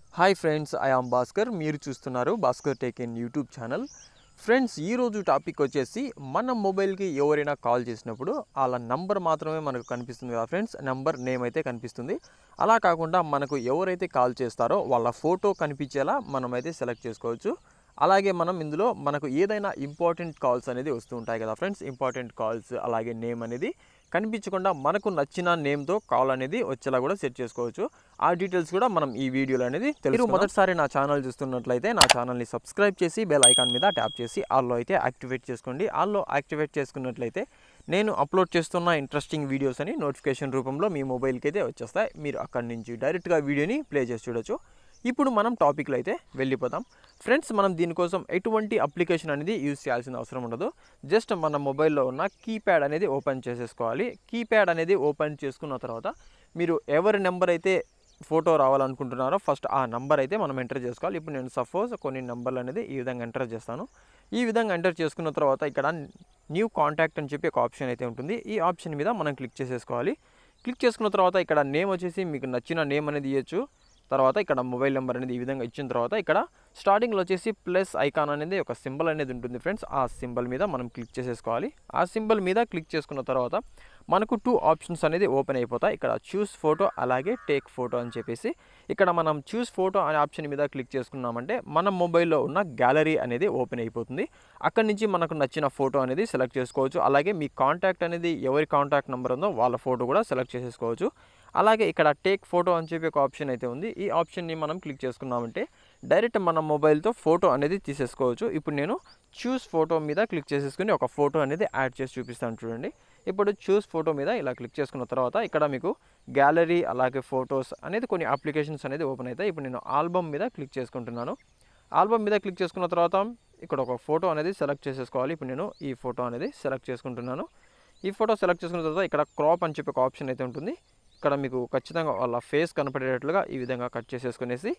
hi friends I am Bhaskar మీరు చూస్తున్నారు Bhaskar tech in YouTube channel friends ఈరోజు టాపిక్ వచ్చేసి మన మొబైల్కి ఎవరైనా కాల్ చేసినప్పుడు వాళ్ళ నంబర్ మాత్రమే మనకు కనిపిస్తుంది కదా ఫ్రెండ్స్ నెంబర్ నేమ్ అయితే కనిపిస్తుంది అలా కాకుండా మనకు ఎవరైతే కాల్ చేస్తారో వాళ్ళ ఫోటో కనిపించేలా మనమైతే సెలెక్ట్ చేసుకోవచ్చు అలాగే మనం ఇందులో మనకు ఏదైనా ఇంపార్టెంట్ కాల్స్ అనేది వస్తూ ఉంటాయి కదా ఫ్రెండ్స్ ఇంపార్టెంట్ కాల్స్ అలాగే నేమ్ అనేది కనిపించకుండా మనకు నచ్చిన నేమ్తో కాల్ అనేది వచ్చేలా కూడా సెట్ చేసుకోవచ్చు ఆ డీటెయిల్స్ కూడా మనం ఈ వీడియోలో అనేది మీరు మొదటిసారి నా ఛానల్ చూస్తున్నట్లయితే నా ఛానల్ని సబ్స్క్రైబ్ చేసి బెల్ ఐకాన్ మీద ట్యాప్ చేసి ఆల్లో అయితే యాక్టివేట్ చేసుకోండి ఆల్లో యాక్టివేట్ చేసుకున్నట్లయితే నేను అప్లోడ్ చేస్తున్న ఇంట్రెస్టింగ్ వీడియోస్ అని నోటిఫికేషన్ రూపంలో మీ మొబైల్కి అయితే వచ్చేస్తాయి మీరు అక్కడి నుంచి డైరెక్ట్గా వీడియోని ప్లే చేసి చూడొచ్చు ఇప్పుడు మనం టాపిక్లో అయితే వెళ్ళిపోదాం ఫ్రెండ్స్ మనం దీనికోసం ఎటువంటి అప్లికేషన్ అనేది యూజ్ చేయాల్సిన అవసరం ఉండదు జస్ట్ మన మొబైల్లో ఉన్న కీప్యాడ్ అనేది ఓపెన్ చేసేసుకోవాలి కీప్యాడ్ అనేది ఓపెన్ చేసుకున్న తర్వాత మీరు ఎవరి నెంబర్ అయితే ఫోటో రావాలనుకుంటున్నారో ఫస్ట్ ఆ నెంబర్ అయితే మనం ఎంటర్ చేసుకోవాలి ఇప్పుడు నేను సపోజ్ కొన్ని నెంబర్లు అనేది ఈ విధంగా ఎంటర్ చేస్తాను ఈ విధంగా ఎంటర్ చేసుకున్న తర్వాత ఇక్కడ న్యూ కాంటాక్ట్ అని చెప్పి ఒక ఆప్షన్ అయితే ఉంటుంది ఈ ఆప్షన్ మీద మనం క్లిక్ చేసేసుకోవాలి క్లిక్ చేసుకున్న తర్వాత ఇక్కడ నేమ్ వచ్చేసి మీకు నచ్చిన నేమ్ అనేది ఇవ్వచ్చు తర్వాత ఇక్కడ మొబైల్ నెంబర్ అనేది ఈ విధంగా ఇచ్చిన తర్వాత ఇక్కడ స్టార్టింగ్లో వచ్చేసి ప్లస్ ఐకాన్ అనేది ఒక సింబల్ అనేది ఉంటుంది ఫ్రెండ్స్ ఆ సింబల్ మీద మనం క్లిక్ చేసేసుకోవాలి ఆ సింబల్ మీద క్లిక్ చేసుకున్న తర్వాత మనకు టూ ఆప్షన్స్ అనేది ఓపెన్ అయిపోతాయి ఇక్కడ చూస్ ఫోటో అలాగే టేక్ ఫోటో అని చెప్పేసి ఇక్కడ మనం చూస్ ఫోటో అనే ఆప్షన్ మీద క్లిక్ చేసుకున్నామంటే మన మొబైల్లో ఉన్న గ్యాలరీ అనేది ఓపెన్ అయిపోతుంది అక్కడి నుంచి మనకు నచ్చిన ఫోటో అనేది సెలెక్ట్ చేసుకోవచ్చు అలాగే మీ కాంటాక్ట్ అనేది ఎవరి కాంటాక్ట్ నెంబర్ ఉందో వాళ్ళ ఫోటో కూడా సెలెక్ట్ చేసేసుకోవచ్చు అలాగే ఇక్కడ టేక్ ఫోటో అని చెప్పి ఒక ఆప్షన్ అయితే ఉంది ఈ ఆప్షన్ని మనం క్లిక్ చేసుకున్నామంటే డైరెక్ట్ మన మొబైల్తో ఫోటో అనేది తీసేసుకోవచ్చు ఇప్పుడు నేను చూస్ ఫోటో మీద క్లిక్ చేసేసుకుని ఒక ఫోటో అనేది యాడ్ చేసి చూపిస్తాను చూడండి ఇప్పుడు చూస్ ఫోటో మీద ఇలా క్లిక్ చేసుకున్న తర్వాత ఇక్కడ మీకు గ్యాలరీ అలాగే ఫొటోస్ అనేది కొన్ని అప్లికేషన్స్ అనేది ఓపెన్ అవుతాయి ఇప్పుడు నేను ఆల్బమ్ మీద క్లిక్ చేసుకుంటున్నాను ఆల్బమ్ మీద క్లిక్ చేసుకున్న తర్వాత ఇక్కడ ఒక ఫోటో అనేది సెలెక్ట్ చేసేసుకోవాలి ఇప్పుడు నేను ఈ ఫోటో అనేది సెలెక్ట్ చేసుకుంటున్నాను ఈ ఫోటో సెలెక్ట్ చేసుకున్న తర్వాత ఇక్కడ క్రాప్ అని చెప్పి ఒక ఆప్షన్ అయితే ఉంటుంది ఇక్కడ మీకు ఖచ్చితంగా వాళ్ళ ఫేస్ కనపడేటట్లుగా ఈ విధంగా కట్ చేసేసుకునేసి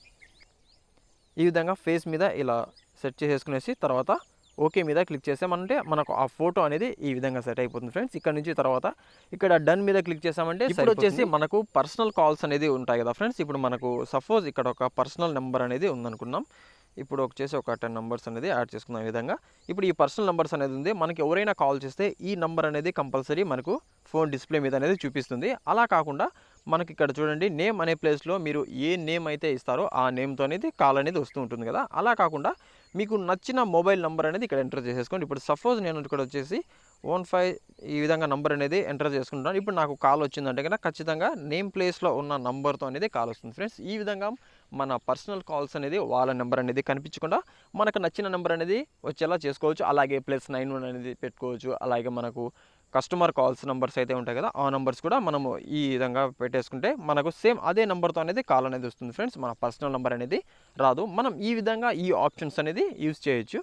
ఈ విధంగా ఫేస్ మీద ఇలా సెట్ చేసేసుకునేసి తర్వాత ఓకే మీద క్లిక్ చేసామంటే మనకు ఆ ఫోటో అనేది ఈ విధంగా సెట్ అయిపోతుంది ఫ్రెండ్స్ ఇక్కడ నుంచి తర్వాత ఇక్కడ డన్ మీద క్లిక్ చేసామంటే ఇప్పుడు వచ్చేసి మనకు పర్సనల్ కాల్స్ అనేది ఉంటాయి కదా ఫ్రెండ్స్ ఇప్పుడు మనకు సపోజ్ ఇక్కడ ఒక పర్సనల్ నెంబర్ అనేది ఉందనుకున్నాం ఇప్పుడు వచ్చేసి ఒక టెన్ నెంబర్స్ అనేది యాడ్ చేసుకున్నాం ఈ విధంగా ఇప్పుడు ఈ పర్సనల్ నెంబర్స్ అనేది ఉంది మనకి ఎవరైనా కాల్ చేస్తే ఈ నెంబర్ అనేది కంపల్సరీ మనకు ఫోన్ డిస్ప్లే మీద అనేది చూపిస్తుంది అలా కాకుండా మనకి ఇక్కడ చూడండి నేమ్ అనే ప్లేస్లో మీరు ఏ నేమ్ అయితే ఇస్తారో ఆ నేమ్తో అనేది కాల్ అనేది వస్తూ ఉంటుంది కదా అలా కాకుండా మీకు నచ్చిన మొబైల్ నెంబర్ అనేది ఇక్కడ ఎంటర్ చేసేసుకోండి ఇప్పుడు సపోజ్ నేను ఇక్కడ వచ్చేసి వన్ ఫైవ్ ఈ విధంగా నంబర్ అనేది ఎంటర్ చేసుకుంటాను ఇప్పుడు నాకు కాల్ వచ్చిందంటే కనుక ఖచ్చితంగా నేమ్ ప్లేస్లో ఉన్న నంబర్తో అనేది కాల్ వస్తుంది ఫ్రెండ్స్ ఈ విధంగా మన పర్సనల్ కాల్స్ అనేది వాళ్ళ నెంబర్ అనేది కనిపించకుండా మనకు నచ్చిన నెంబర్ అనేది వచ్చేలా చేసుకోవచ్చు అలాగే ప్లస్ నైన్ వన్ అనేది పెట్టుకోవచ్చు అలాగే మనకు కస్టమర్ కాల్స్ నెంబర్స్ అయితే ఉంటాయి కదా ఆ నెంబర్స్ కూడా మనము ఈ విధంగా పెట్టేసుకుంటే మనకు సేమ్ అదే నెంబర్తో అనేది కాల్ అనేది వస్తుంది ఫ్రెండ్స్ మన పర్సనల్ నెంబర్ అనేది రాదు మనం ఈ విధంగా ఈ ఆప్షన్స్ అనేది యూజ్ చేయొచ్చు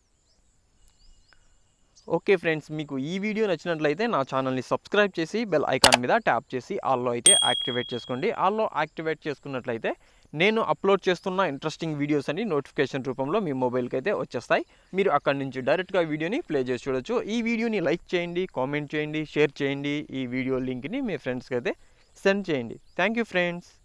ఓకే ఫ్రెండ్స్ మీకు ఈ వీడియో నచ్చినట్లయితే నా ఛానల్ని సబ్స్క్రైబ్ చేసి బెల్ ఐకాన్ మీద ట్యాప్ చేసి ఆల్లో అయితే యాక్టివేట్ చేసుకోండి ఆల్లో యాక్టివేట్ చేసుకున్నట్లయితే నేను అప్లోడ్ చేస్తున్న ఇంట్రెస్టింగ్ వీడియోస్ అని నోటిఫికేషన్ రూపంలో మీ మొబైల్కి అయితే వచ్చేస్తాయి మీరు అక్కడి నుంచి డైరెక్ట్గా వీడియోని ప్లే చేసి చూడొచ్చు ఈ వీడియోని లైక్ చేయండి కామెంట్ చేయండి షేర్ చేయండి ఈ వీడియో లింక్ని మీ ఫ్రెండ్స్కి అయితే సెండ్ చేయండి థ్యాంక్ యూ ఫ్రెండ్స్